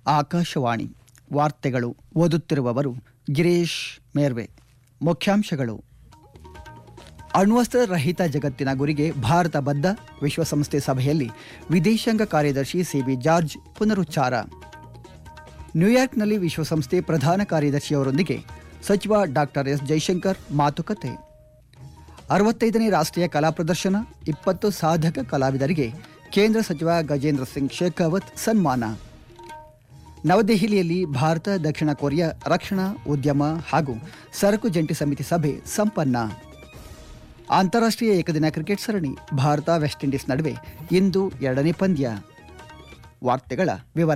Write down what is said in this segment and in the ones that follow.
ಆಕಾಶವಾಣಿ ವಾರ್ತೆಗಳು ಓದುತ್ತಿರುವವರು ಗಿರೀಶ್ ಮೇರ್ವೆ ಮುಖ್ಯಾಂಶಗಳು ಅಣ್ವಸ್ತ್ರ ರಹಿತ ಜಗತ್ತಿನ ಗುರಿಗೆ ಭಾರತ ಬದ್ಧ ವಿಶ್ವಸಂಸ್ಥೆ ಸಭೆಯಲ್ಲಿ ವಿದೇಶಾಂಗ ಕಾರ್ಯದರ್ಶಿ ಸಿಬಿ ಜಾರ್ಜ್ ಪುನರುಚ್ಚಾರ ನ್ಯೂಯಾರ್ಕ್ನಲ್ಲಿ ವಿಶ್ವಸಂಸ್ಥೆ ಪ್ರಧಾನ ಕಾರ್ಯದರ್ಶಿಯವರೊಂದಿಗೆ ಸಚಿವ ಡಾಕ್ಟರ್ ಎಸ್ ಜೈಶಂಕರ್ ಮಾತುಕತೆ ಅರವತ್ತೈದನೇ ರಾಷ್ಟ್ರೀಯ ಕಲಾ ಪ್ರದರ್ಶನ ಇಪ್ಪತ್ತು ಸಾಧಕ ಕಲಾವಿದರಿಗೆ ಕೇಂದ್ರ ಸಚಿವ ಗಜೇಂದ್ರ ಸಿಂಗ್ ಶೇಖಾವತ್ ಸನ್ಮಾನ ನವದೆಹಲಿಯಲ್ಲಿ ಭಾರತ ದಕ್ಷಿಣ ಕೊರಿಯಾ ರಕ್ಷಣಾ ಉದ್ಯಮ ಹಾಗೂ ಸರಕು ಜಂಟಿ ಸಮಿತಿ ಸಭೆ ಸಂಪನ್ನ ಅಂತಾರಾಷ್ಟ್ರೀಯ ಏಕದಿನ ಕ್ರಿಕೆಟ್ ಸರಣಿ ಭಾರತ ವೆಸ್ಟ್ ಇಂಡೀಸ್ ನಡುವೆ ಇಂದು ಎರಡನೇ ಪಂದ್ಯ ವಾರ್ತೆಗಳ ವಿವರ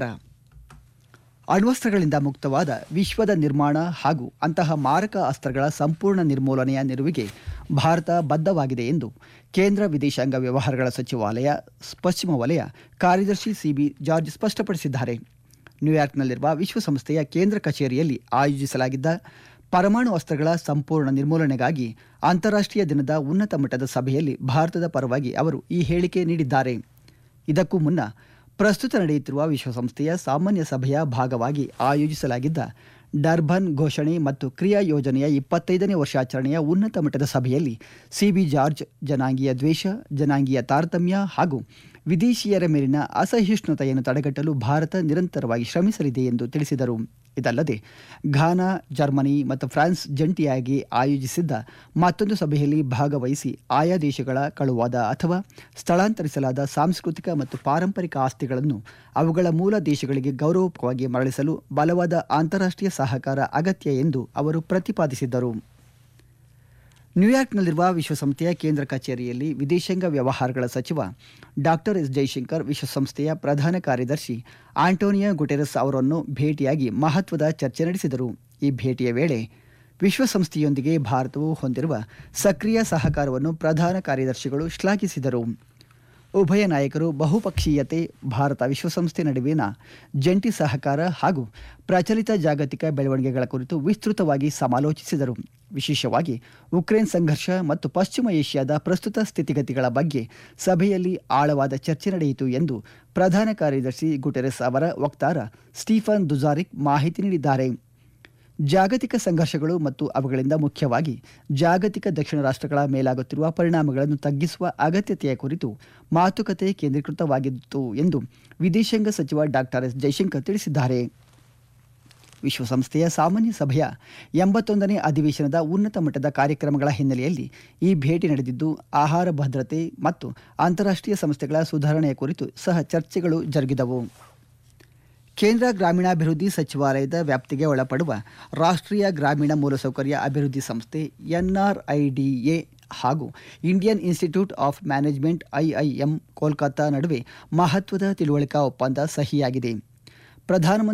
ಅಣ್ವಸ್ತ್ರಗಳಿಂದ ಮುಕ್ತವಾದ ವಿಶ್ವದ ನಿರ್ಮಾಣ ಹಾಗೂ ಅಂತಹ ಮಾರಕ ಅಸ್ತ್ರಗಳ ಸಂಪೂರ್ಣ ನಿರ್ಮೂಲನೆಯ ನಿಲುವಿಗೆ ಭಾರತ ಬದ್ಧವಾಗಿದೆ ಎಂದು ಕೇಂದ್ರ ವಿದೇಶಾಂಗ ವ್ಯವಹಾರಗಳ ಸಚಿವಾಲಯ ಪಶ್ಚಿಮ ವಲಯ ಕಾರ್ಯದರ್ಶಿ ಸಿಬಿ ಜಾರ್ಜ್ ಸ್ಪಷ್ಟಪಡಿಸಿದ್ದಾರೆ ನ್ಯೂಯಾರ್ಕ್ನಲ್ಲಿರುವ ವಿಶ್ವಸಂಸ್ಥೆಯ ಕೇಂದ್ರ ಕಚೇರಿಯಲ್ಲಿ ಆಯೋಜಿಸಲಾಗಿದ್ದ ಪರಮಾಣು ಅಸ್ತ್ರಗಳ ಸಂಪೂರ್ಣ ನಿರ್ಮೂಲನೆಗಾಗಿ ಅಂತಾರಾಷ್ಟ್ರೀಯ ದಿನದ ಉನ್ನತ ಮಟ್ಟದ ಸಭೆಯಲ್ಲಿ ಭಾರತದ ಪರವಾಗಿ ಅವರು ಈ ಹೇಳಿಕೆ ನೀಡಿದ್ದಾರೆ ಇದಕ್ಕೂ ಮುನ್ನ ಪ್ರಸ್ತುತ ನಡೆಯುತ್ತಿರುವ ವಿಶ್ವಸಂಸ್ಥೆಯ ಸಾಮಾನ್ಯ ಸಭೆಯ ಭಾಗವಾಗಿ ಆಯೋಜಿಸಲಾಗಿದ್ದ ಡರ್ಬನ್ ಘೋಷಣೆ ಮತ್ತು ಕ್ರಿಯಾ ಯೋಜನೆಯ ಇಪ್ಪತ್ತೈದನೇ ವರ್ಷಾಚರಣೆಯ ಉನ್ನತ ಮಟ್ಟದ ಸಭೆಯಲ್ಲಿ ಸಿಬಿ ಜಾರ್ಜ್ ಜನಾಂಗೀಯ ದ್ವೇಷ ಜನಾಂಗೀಯ ತಾರತಮ್ಯ ಹಾಗೂ ವಿದೇಶಿಯರ ಮೇಲಿನ ಅಸಹಿಷ್ಣುತೆಯನ್ನು ತಡೆಗಟ್ಟಲು ಭಾರತ ನಿರಂತರವಾಗಿ ಶ್ರಮಿಸಲಿದೆ ಎಂದು ತಿಳಿಸಿದರು ಇದಲ್ಲದೆ ಘಾನಾ ಜರ್ಮನಿ ಮತ್ತು ಫ್ರಾನ್ಸ್ ಜಂಟಿಯಾಗಿ ಆಯೋಜಿಸಿದ್ದ ಮತ್ತೊಂದು ಸಭೆಯಲ್ಲಿ ಭಾಗವಹಿಸಿ ಆಯಾ ದೇಶಗಳ ಕಳುವಾದ ಅಥವಾ ಸ್ಥಳಾಂತರಿಸಲಾದ ಸಾಂಸ್ಕೃತಿಕ ಮತ್ತು ಪಾರಂಪರಿಕ ಆಸ್ತಿಗಳನ್ನು ಅವುಗಳ ಮೂಲ ದೇಶಗಳಿಗೆ ಗೌರವವಾಗಿ ಮರಳಿಸಲು ಬಲವಾದ ಅಂತಾರಾಷ್ಟ್ರೀಯ ಸಹಕಾರ ಅಗತ್ಯ ಎಂದು ಅವರು ಪ್ರತಿಪಾದಿಸಿದ್ದರು ನ್ಯೂಯಾರ್ಕ್ನಲ್ಲಿರುವ ವಿಶ್ವಸಂಸ್ಥೆಯ ಕೇಂದ್ರ ಕಚೇರಿಯಲ್ಲಿ ವಿದೇಶಾಂಗ ವ್ಯವಹಾರಗಳ ಸಚಿವ ಡಾಕ್ಟರ್ ಎಸ್ ಜೈಶಂಕರ್ ವಿಶ್ವಸಂಸ್ಥೆಯ ಪ್ರಧಾನ ಕಾರ್ಯದರ್ಶಿ ಆಂಟೋನಿಯೋ ಗುಟೆರಸ್ ಅವರನ್ನು ಭೇಟಿಯಾಗಿ ಮಹತ್ವದ ಚರ್ಚೆ ನಡೆಸಿದರು ಈ ಭೇಟಿಯ ವೇಳೆ ವಿಶ್ವಸಂಸ್ಥೆಯೊಂದಿಗೆ ಭಾರತವು ಹೊಂದಿರುವ ಸಕ್ರಿಯ ಸಹಕಾರವನ್ನು ಪ್ರಧಾನ ಕಾರ್ಯದರ್ಶಿಗಳು ಶ್ಲಾಘಿಸಿದರು ಉಭಯ ನಾಯಕರು ಬಹುಪಕ್ಷೀಯತೆ ಭಾರತ ವಿಶ್ವಸಂಸ್ಥೆ ನಡುವಿನ ಜಂಟಿ ಸಹಕಾರ ಹಾಗೂ ಪ್ರಚಲಿತ ಜಾಗತಿಕ ಬೆಳವಣಿಗೆಗಳ ಕುರಿತು ವಿಸ್ತೃತವಾಗಿ ಸಮಾಲೋಚಿಸಿದರು ವಿಶೇಷವಾಗಿ ಉಕ್ರೇನ್ ಸಂಘರ್ಷ ಮತ್ತು ಪಶ್ಚಿಮ ಏಷ್ಯಾದ ಪ್ರಸ್ತುತ ಸ್ಥಿತಿಗತಿಗಳ ಬಗ್ಗೆ ಸಭೆಯಲ್ಲಿ ಆಳವಾದ ಚರ್ಚೆ ನಡೆಯಿತು ಎಂದು ಪ್ರಧಾನ ಕಾರ್ಯದರ್ಶಿ ಗುಟೆರೆಸ್ ಅವರ ವಕ್ತಾರ ಸ್ಟೀಫನ್ ದುಜಾರಿಕ್ ಮಾಹಿತಿ ನೀಡಿದ್ದಾರೆ ಜಾಗತಿಕ ಸಂಘರ್ಷಗಳು ಮತ್ತು ಅವುಗಳಿಂದ ಮುಖ್ಯವಾಗಿ ಜಾಗತಿಕ ದಕ್ಷಿಣ ರಾಷ್ಟ್ರಗಳ ಮೇಲಾಗುತ್ತಿರುವ ಪರಿಣಾಮಗಳನ್ನು ತಗ್ಗಿಸುವ ಅಗತ್ಯತೆಯ ಕುರಿತು ಮಾತುಕತೆ ಕೇಂದ್ರೀಕೃತವಾಗಿತ್ತು ಎಂದು ವಿದೇಶಾಂಗ ಸಚಿವ ಡಾಕ್ಟರ್ ಎಸ್ ಜೈಶಂಕರ್ ತಿಳಿಸಿದ್ದಾರೆ ವಿಶ್ವಸಂಸ್ಥೆಯ ಸಾಮಾನ್ಯ ಸಭೆಯ ಎಂಬತ್ತೊಂದನೇ ಅಧಿವೇಶನದ ಉನ್ನತ ಮಟ್ಟದ ಕಾರ್ಯಕ್ರಮಗಳ ಹಿನ್ನೆಲೆಯಲ್ಲಿ ಈ ಭೇಟಿ ನಡೆದಿದ್ದು ಆಹಾರ ಭದ್ರತೆ ಮತ್ತು ಅಂತಾರಾಷ್ಟ್ರೀಯ ಸಂಸ್ಥೆಗಳ ಸುಧಾರಣೆಯ ಕುರಿತು ಸಹ ಚರ್ಚೆಗಳು ಜರುಗಿದವು ಕೇಂದ್ರ ಗ್ರಾಮೀಣಾಭಿವೃದ್ಧಿ ಸಚಿವಾಲಯದ ವ್ಯಾಪ್ತಿಗೆ ಒಳಪಡುವ ರಾಷ್ಟ್ರೀಯ ಗ್ರಾಮೀಣ ಮೂಲಸೌಕರ್ಯ ಅಭಿವೃದ್ಧಿ ಸಂಸ್ಥೆ ಎನ್ಆರ್ಐಡಿಎ ಹಾಗೂ Indian institute of management IIM Kolkata ನಡುವೆ ಮಹತ್ವದ ತಿಳುವಳಿಕಾ ಒಪ್ಪಂದ ಸಹಿಯಾಗಿದೆ ಪ್ರಧಾನಮಂತ್ರಿ